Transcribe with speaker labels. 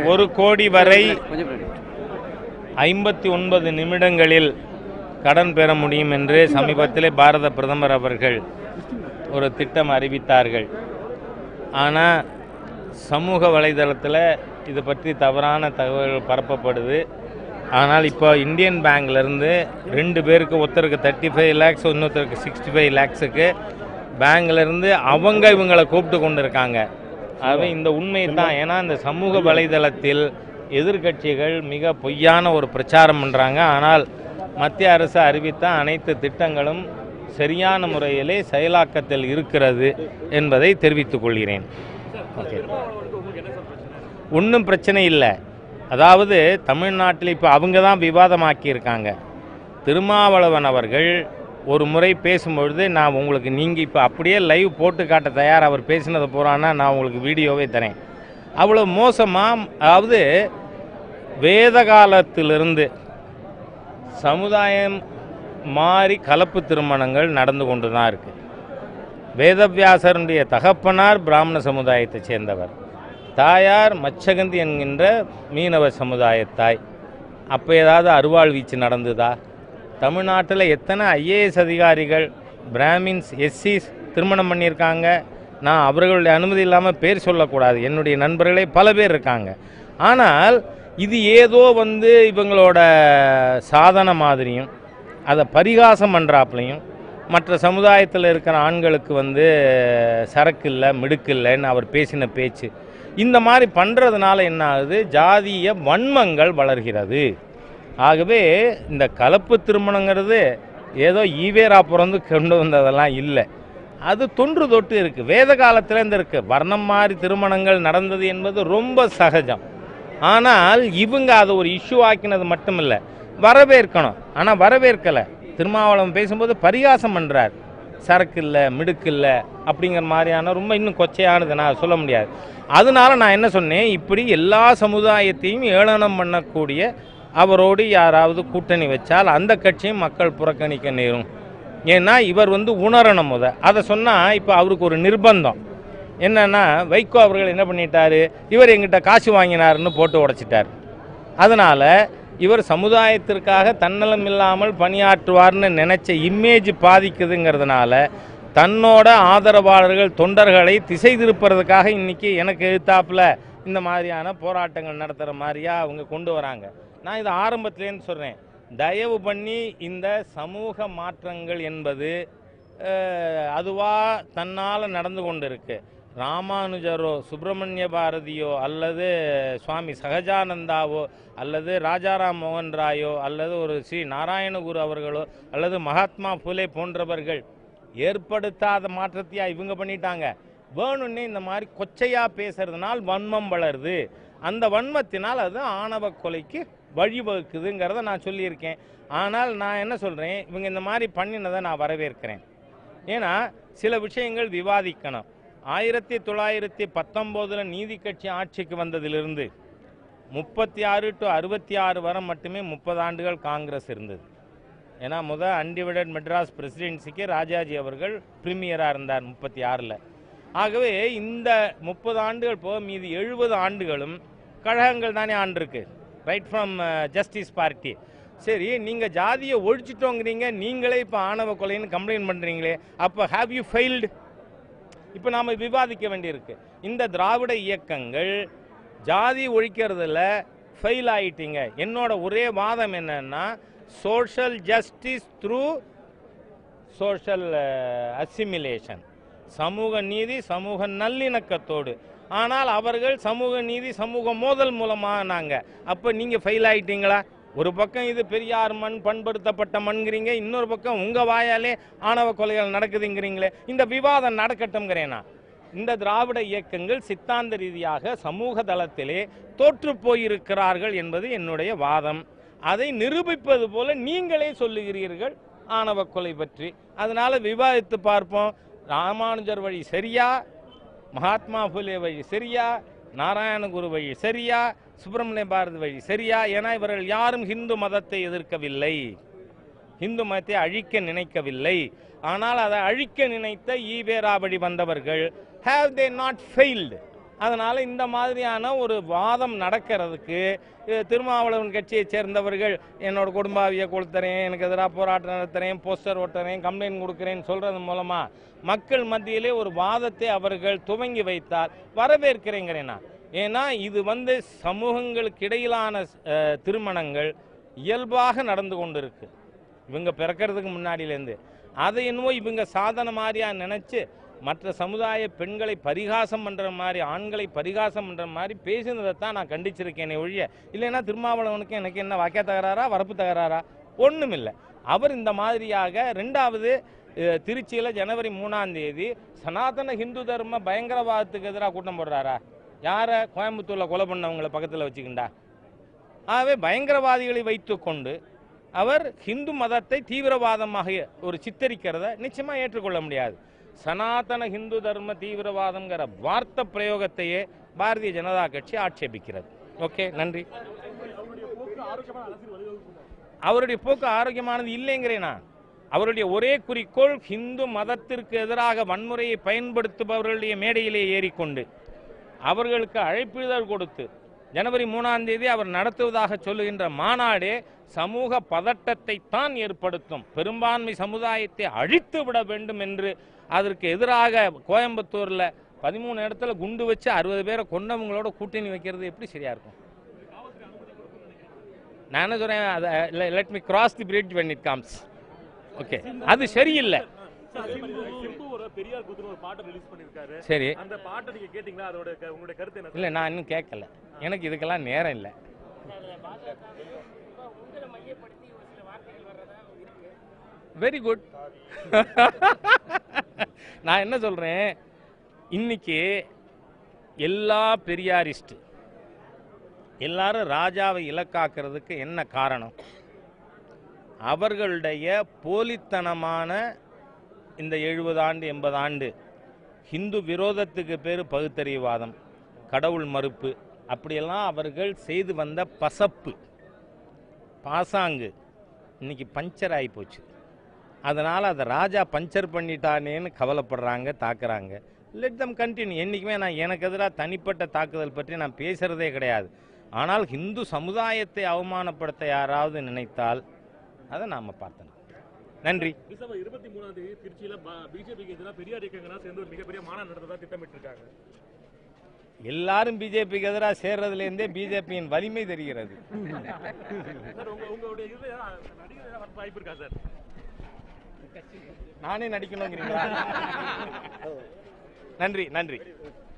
Speaker 1: ஒரு கோடி வரை
Speaker 2: கொஞ்சம் பின்னாடி.
Speaker 1: ஐம்பத்தி ஒன்பது நிமிடங்களில் கடன் பெற முடியும் என்று சமீபத்திலே பாரத பிரதமர் அவர்கள் ஒரு திட்டம் அறிவித்தார்கள் ஆனால் சமூக வலைதளத்தில் இது பற்றி தவறான தகவல்கள் பரப்பப்படுது ஆனால் இப்போ இந்தியன் பேங்க்லேருந்து ரெண்டு பேருக்கு ஒருத்தருக்கு தேர்ட்டி ஃபைவ் லேக்ஸ் இன்னொருத்தருக்கு சிக்ஸ்டி ஃபைவ் லேக்ஸுக்கு பேங்க்லேருந்து அவங்க இவங்களை கூப்பிட்டு கொண்டு இருக்காங்க ஆகவே இந்த உண்மை தான் ஏன்னா இந்த சமூக வலைதளத்தில் எதிர்க்கட்சிகள் மிக பொய்யான ஒரு பிரச்சாரம் பண்ணுறாங்க ஆனால் மத்திய அரசு அறிவித்த அனைத்து திட்டங்களும் சரியான முறையிலே செயலாக்கத்தில் இருக்கிறது என்பதை தெரிவித்துக் கொள்கிறேன் ஓகே ஒன்றும் பிரச்சனை இல்லை அதாவது தமிழ்நாட்டில் இப்போ அவங்க தான் விவாதமாக்கியிருக்காங்க திருமாவளவன் அவர்கள் ஒரு முறை பேசும்பொழுது நான் உங்களுக்கு நீங்கள் இப்போ அப்படியே லைவ் போட்டு காட்ட தயார் அவர் பேசினதை போகிறான்னா நான் உங்களுக்கு வீடியோவே தரேன் அவ்வளோ மோசமாக அதாவது வேத காலத்திலிருந்து சமுதாயம் மாறி கலப்பு திருமணங்கள் நடந்து கொண்டு தான் இருக்குது வேதவியாசருடைய தகப்பனார் பிராமண சமுதாயத்தைச் சேர்ந்தவர் தாயார் மச்சகந்தி என்கின்ற மீனவ சமுதாயத்தாய் அப்போ ஏதாவது அருவாள் வீச்சு நடந்ததா தமிழ்நாட்டில் எத்தனை ஐஏஎஸ் அதிகாரிகள் பிராமின்ஸ் எஸ்சிஸ் திருமணம் பண்ணியிருக்காங்க நான் அவர்களுடைய அனுமதி இல்லாமல் பேர் சொல்லக்கூடாது என்னுடைய நண்பர்களே பல பேர் இருக்காங்க ஆனால் இது ஏதோ வந்து இவங்களோட சாதனை மாதிரியும் அதை பரிகாசம் பண்ணுறாப்புலையும் மற்ற சமுதாயத்தில் இருக்கிற ஆண்களுக்கு வந்து சரக்கு இல்லை மிடுக்கு இல்லைன்னு அவர் பேசின பேச்சு இந்த மாதிரி பண்ணுறதுனால என்ன ஆகுது ஜாதிய வன்மங்கள் வளர்கிறது ஆகவே இந்த கலப்பு திருமணங்கிறது ஏதோ ஈவேரா பிறந்து கொண்டு வந்ததெல்லாம் இல்லை அது தொன்று தொட்டு இருக்குது வேத காலத்துலேருந்து இருக்குது வர்ணம் மாறி திருமணங்கள் நடந்தது என்பது ரொம்ப சகஜம் ஆனால் இவங்க அதை ஒரு இஷ்யூ ஆக்கினது மட்டும் இல்லை வரவேற்கணும் ஆனால் வரவேற்கலை திருமாவளவன் பேசும்போது பரிகாசம் பண்ணுறார் சரக்கு இல்லை மிடுக்கு இல்லை அப்படிங்கிற மாதிரியான ரொம்ப இன்னும் கொச்சையானது நான் சொல்ல முடியாது அதனால நான் என்ன சொன்னேன் இப்படி எல்லா சமுதாயத்தையும் ஏளனம் பண்ணக்கூடிய அவரோடு யாராவது கூட்டணி வச்சால் அந்த கட்சியும் மக்கள் புறக்கணிக்க நேரும் ஏன்னா இவர் வந்து உணரணும் முத அதை சொன்னால் இப்போ அவருக்கு ஒரு நிர்பந்தம் என்னன்னா வைகோ அவர்கள் என்ன பண்ணிட்டாரு இவர் எங்கிட்ட காசு வாங்கினாருன்னு போட்டு உடைச்சிட்டார் அதனால் இவர் சமுதாயத்திற்காக தன்னலம் இல்லாமல் பணியாற்றுவார்னு நினைச்ச இமேஜ் பாதிக்குதுங்கிறதுனால தன்னோட ஆதரவாளர்கள் தொண்டர்களை திசை திருப்புறதுக்காக இன்னைக்கு எனக்கு எழுத்தாப்புல இந்த மாதிரியான போராட்டங்கள் நடத்துகிற மாதிரியா அவங்க கொண்டு வராங்க நான் இது ஆரம்பத்துலேருந்து சொல்கிறேன் தயவு பண்ணி இந்த சமூக மாற்றங்கள் என்பது அஹ், அதுவா தன்னால் நடந்து கொண்டு இருக்கு ராமானுஜரோ சுப்பிரமணிய பாரதியோ அல்லது சுவாமி சகஜானந்தாவோ அல்லது ராஜாராம் மோகன் ராயோ அல்லது ஒரு ஸ்ரீ நாராயணகுரு அவர்களோ அல்லது மகாத்மா புலே போன்றவர்கள் ஏற்படுத்தாத மாற்றத்தையா இவங்க பண்ணிட்டாங்க வேணும்னே இந்த மாதிரி கொச்சையா பேசுறதுனால் வன்மம் வளருது அந்த வன்மத்தினால் அது ஆணவ கொலைக்கு வழிவகுக்குதுங்கிறத நான் சொல்லியிருக்கேன் ஆனால் நான் என்ன சொல்கிறேன் இவங்க இந்த மாதிரி பண்ணினதை நான் வரவேற்கிறேன் ஏன்னா சில விஷயங்கள் விவாதிக்கணும் ஆயிரத்தி தொள்ளாயிரத்தி பத்தொம்போதில் நீதி கட்சி ஆட்சிக்கு வந்ததிலிருந்து முப்பத்தி ஆறு டு அறுபத்தி ஆறு வரை மட்டுமே முப்பது ஆண்டுகள் காங்கிரஸ் இருந்தது ஏன்னா முத அன்டிவைடட் மெட்ராஸ் பிரசிடென்சிக்கு ராஜாஜி அவர்கள் பிரீமியராக இருந்தார் முப்பத்தி ஆறில் ஆகவே இந்த முப்பது ஆண்டுகள் போக மீதி எழுபது ஆண்டுகளும் கழகங்கள் தானே ஆண்டிருக்கு ரைட் ஃப்ரம் ஜஸ்டிஸ் பார்ட்டி சரி நீங்கள் ஜாதியை ஒழிச்சிட்டோங்கிறீங்க நீங்களே இப்போ ஆணவ கொலைன்னு கம்ப்ளைண்ட் பண்ணுறீங்களே அப்போ ஹாவ் யூ ஃபெயில்டு இப்போ நாம் விவாதிக்க வேண்டியிருக்கு இந்த திராவிட இயக்கங்கள் ஜாதி ஒழிக்கிறதுல ஃபெயில் ஆயிட்டீங்க என்னோட ஒரே வாதம் என்னன்னா social justice through social assimilation சமூக நீதி சமூக நல்லிணக்கத்தோடு ஆனால் அவர்கள் சமூக நீதி சமூக மோதல் மூலமாக நாங்கள் அப்போ நீங்கள் ஃபெயில் ஆயிட்டீங்களா ஒரு பக்கம் இது பெரியார் மண் பண்படுத்தப்பட்ட மண்கிறீங்க இன்னொரு பக்கம் உங்கள் வாயாலே ஆணவ கொலைகள் நடக்குதுங்கிறீங்களே இந்த விவாதம் நடக்கட்டும்ங்கிறேன் நான் இந்த திராவிட இயக்கங்கள் சித்தாந்த ரீதியாக சமூக தளத்திலே தோற்று போயிருக்கிறார்கள் என்பது என்னுடைய வாதம் அதை நிரூபிப்பது போல நீங்களே சொல்லுகிறீர்கள் ஆணவ கொலை பற்றி அதனால விவாதித்து பார்ப்போம் ராமானுஜர் வழி சரியா மகாத்மா புலே வழி சரியா நாராயணகுரு வழி சரியா சுப்பிரமணிய பாரதி வழி சரியா ஏன்னா இவர்கள் யாரும் ஹிந்து மதத்தை எதிர்க்கவில்லை இந்து மதத்தை அழிக்க நினைக்கவில்லை ஆனால் அதை அழிக்க நினைத்த ஈவேராபடி வந்தவர்கள் ஹேவ் தே நாட் ஃபெயில்டு அதனால் இந்த மாதிரியான ஒரு வாதம் நடக்கிறதுக்கு அஹ், திருமாவளவன் கட்சியைச் சேர்ந்தவர்கள் என்னோட குடும்பாவியை கொளுத்துறேன் எனக்கு எதிராக போராட்டம் நடத்துகிறேன் போஸ்டர் ஓட்டுறேன் கம்ப்ளைண்ட் கொடுக்குறேன்னு சொல்கிறது மூலமாக மக்கள் மத்தியிலே ஒரு வாதத்தை அவர்கள் துவங்கி வைத்தால் வரவேற்கிறேங்கிறேன் நான் ஏன்னா இது வந்து சமூகங்களுக்கு இடையிலான அஹ், திருமணங்கள் இயல்பாக நடந்து கொண்டு இருக்கு இவங்க பிறக்கிறதுக்கு முன்னாடியிலேருந்து அதை என்னவோ இவங்க சாதனை மாதிரியா நினச்சி மற்ற சமுதாய பெண்களை பரிகாசம் பண்ணுற மாதிரி ஆண்களை பரிகாசம் பண்ணுற மாதிரி பேசினதை தான் நான் கண்டிச்சிருக்கேனே ஒழிய இல்லைன்னா திருமாவளவனுக்கு எனக்கு என்ன வாக்கிய தகராறா வரப்பு தகராறா ஒன்றும் இல்லை அவர் இந்த மாதிரியாக ரெண்டாவது அஹ், திருச்சியில் ஜனவரி மூணாம் தேதி சனாதன ஹிந்து தர்ம பயங்கரவாதத்துக்கு எதிராக கூட்டம் போடுறாரா யாரை கோயம்புத்தூரில் கொலை பண்ணவங்களை பக்கத்தில் வச்சுக்கிண்டா ஆகவே பயங்கரவாதிகளை வைத்துக்கொண்டு அவர் ஹிந்து மதத்தை தீவிரவாதமாக ஒரு சித்தரிக்கிறத நிச்சயமாக ஏற்றுக்கொள்ள முடியாது சனாதன ஹிந்து தர்ம தீவிரவாதம்ங்கிற வார்த்தை பிரயோகத்தையே பாரதிய ஜனதா கட்சி ஆட்சேபிக்கிறது ஓகே நன்றி அவருடைய போக்கு ஆரோக்கியமானது இல்லைங்கிறேன் நான் அவருடைய ஒரே குறிக்கோள் ஹிந்து மதத்திற்கு எதிராக வன்முறையை பயன்படுத்துபவர்களுடைய மேடையிலே ஏறிக்கொண்டு அவர்களுக்கு அழைப்பிதழ் கொடுத்து ஜனவரி மூணாம் தேதி அவர் நடத்துவதாக சொல்லுகின்ற மாநாடே சமூக பதட்டத்தை தான் ஏற்படுத்தும் பெரும்பான்மை சமுதாயத்தை அழித்து விட வேண்டும் என்று அதற்கு எதிராக கோயம்புத்தூர்ல பதிமூணு இடத்துல குண்டு வச்சு அறுபது பேரை கொண்டவங்களோட கூட்டணி வைக்கிறது எப்படி சரியா இருக்கும் நான் என்ன சொல்றேன் அதை let me cross the bridge when it comes okay அது சரியில்லை
Speaker 2: சிம்பு ஒரு பெரியார் குத்துன்னு ஒரு பாட்டை ரிலீஸ் பண்ணிருக்காரு
Speaker 1: சரி
Speaker 2: அந்த பாட்டை நீங்க கேட்டீங்களா அதோட க- உங்களுடைய கருத்து என்ன
Speaker 1: இல்லை நான் இன்னும் கேட்கல எனக்கு இதுக்கெல்லாம் நேரம் இல்லை வெரி குட் நான் என்ன சொல்கிறேன் இன்னைக்கு எல்லா பெரியாரிஸ்ட் எல்லாரும் ராஜாவை இலக்காக்குறதுக்கு என்ன காரணம் அவர்களுடைய போலித்தனமான இந்த எழுபது ஆண்டு எண்பது ஆண்டு ஹிந்து விரோதத்துக்கு பேர் பகுத்தறிவாதம் கடவுள் மறுப்பு அப்படியெல்லாம் அவர்கள் செய்து வந்த பசப்பு பாசாங்கு இன்னைக்கு பஞ்சர் ஆகி போச்சு அதனால் அதை ராஜா பஞ்சர் பண்ணிட்டானேன்னு கவலைப்படுறாங்க தாக்குறாங்க லெட் தம் கண்டினியூ என்றைக்குமே நான் எனக்கு எதிராக தனிப்பட்ட தாக்குதல் பற்றி நான் பேசுகிறதே கிடையாது ஆனால் ஹிந்து சமுதாயத்தை அவமானப்படுத்த யாராவது நினைத்தால் அதை நாம் பார்த்தோம் நன்றி
Speaker 2: டிசம்பர் இருபத்தி மூணாம் தேதி திருச்சியில பிஜேபிக்கு எதிராக பெரியார் இயக்கங்களாம் சேர்ந்து ஒரு மிகப்பெரிய மாநாடு நடத்ததா திட்டமிட்டு இருக்காங்க
Speaker 1: எல்லாரும் பிஜேபிக்கு எதிராக சேர்றதுலேருந்தே பிஜேபியின் வலிமை தெரிகிறது
Speaker 2: சார் உங்க உங்களுடைய இது நடிகர் வர வாய்ப்பு இருக்கா சார்
Speaker 1: நானே நடிக்கணுங்கிறீங்களா நன்றி நன்றி